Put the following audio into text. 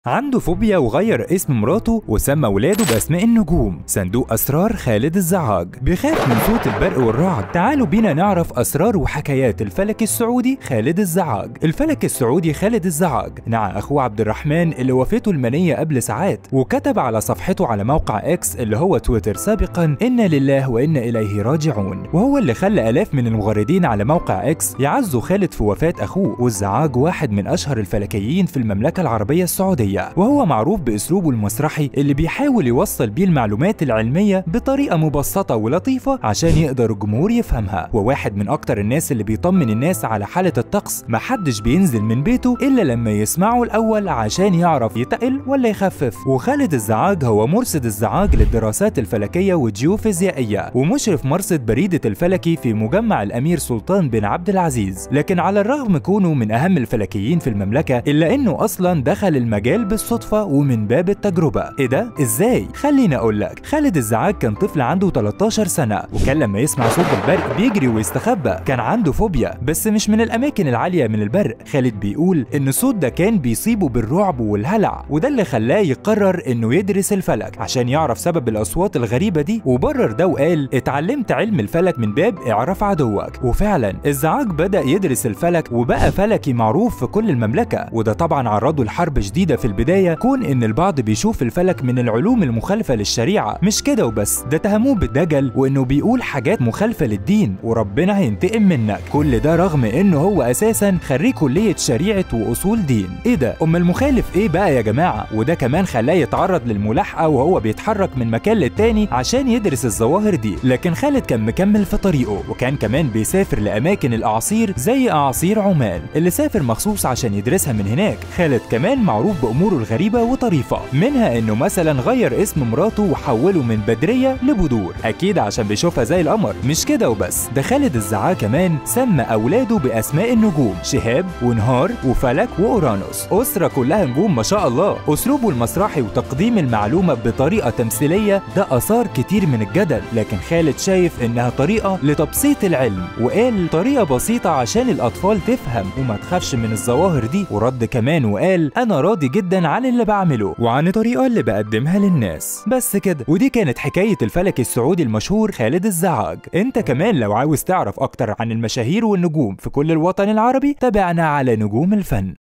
عنده فوبيا وغير اسم مراته وسمى ولاده بأسماء النجوم صندوق أسرار خالد الزعاج بيخاف من صوت البرق والرعد تعالوا بينا نعرف أسرار وحكايات الفلك السعودي خالد الزعاج الفلك السعودي خالد الزعاج نعى أخوه عبد الرحمن اللي وفاته المنية قبل ساعات وكتب على صفحته على موقع إكس اللي هو تويتر سابقا إنا لله وإنا إليه راجعون وهو اللي خلى آلاف من المغردين على موقع إكس يعزوا خالد في وفاة أخوه والزعاج واحد من أشهر الفلكيين في المملكة العربية السعودية وهو معروف بأسلوبه المسرحي اللي بيحاول يوصل بيه المعلومات العلمية بطريقة مبسطة ولطيفة عشان يقدر الجمهور يفهمها وواحد من أكتر الناس اللي بيطمن الناس على حالة الطقس محدش بينزل من بيته إلا لما يسمعه الأول عشان يعرف يتقل ولا يخفف وخالد الزعاج هو مرصد الزعاج للدراسات الفلكية والجيوفيزيائية ومشرف مرصد بريدة الفلكي في مجمع الأمير سلطان بن عبد العزيز لكن على الرغم كونه من أهم الفلكيين في المملكة إلا إنه أصلا دخل المجال بالصدفة ومن باب التجربة ايه ده ازاي خليني اقول لك خالد الزعاج كان طفل عنده 13 سنة وكان لما يسمع صوت البرق بيجري ويستخبى كان عنده فوبيا بس مش من الاماكن العالية من البرق خالد بيقول ان الصوت ده كان بيصيبه بالرعب والهلع وده اللي خلاه يقرر انه يدرس الفلك عشان يعرف سبب الاصوات الغريبة دي وبرر ده وقال اتعلمت علم الفلك من باب اعرف عدوك وفعلا الزعاج بدأ يدرس الفلك وبقى فلكي معروف في كل المملكة وده طبعا عرضه لحرب شديدة في البداية كون إن البعض بيشوف الفلك من العلوم المخالفة للشريعة مش كده وبس ده تهموه بالدجل وإنه بيقول حاجات مخالفة للدين وربنا هينتقم منك كل ده رغم إنه هو أساسا خريج كلية شريعة وأصول دين إيه ده أم المخالف إيه بقى يا جماعة وده كمان خلاه يتعرض للملاحقة وهو بيتحرك من مكان للتاني عشان يدرس الظواهر دي لكن خالد كان مكمل في طريقه وكان كمان بيسافر لأماكن الأعاصير زي أعاصير عمان اللي سافر مخصوص عشان يدرسها من هناك خالد كمان معروف بأموره الغريبة وطريفة منها انه مثلا غير اسم مراته وحوله من بدرية لبدور اكيد عشان بيشوفها زي القمر مش كده وبس ده خالد الزعاع كمان سمى اولاده باسماء النجوم شهاب ونهار وفلك واورانوس اسرة كلها نجوم ما شاء الله اسلوبه المسرحي وتقديم المعلومة بطريقة تمثيلية ده اثار كتير من الجدل لكن خالد شايف انها طريقة لتبسيط العلم وقال طريقة بسيطة عشان الاطفال تفهم وما تخافش من الظواهر دي ورد كمان وقال انا راضي جدا عن اللي بعمله وعن الطريقة اللي بقدمها للناس بس كده ودي كانت حكاية الفلك السعودي المشهور خالد الزعاج انت كمان لو عاوز تعرف اكتر عن المشاهير والنجوم في كل الوطن العربي تابعنا على نجوم الفن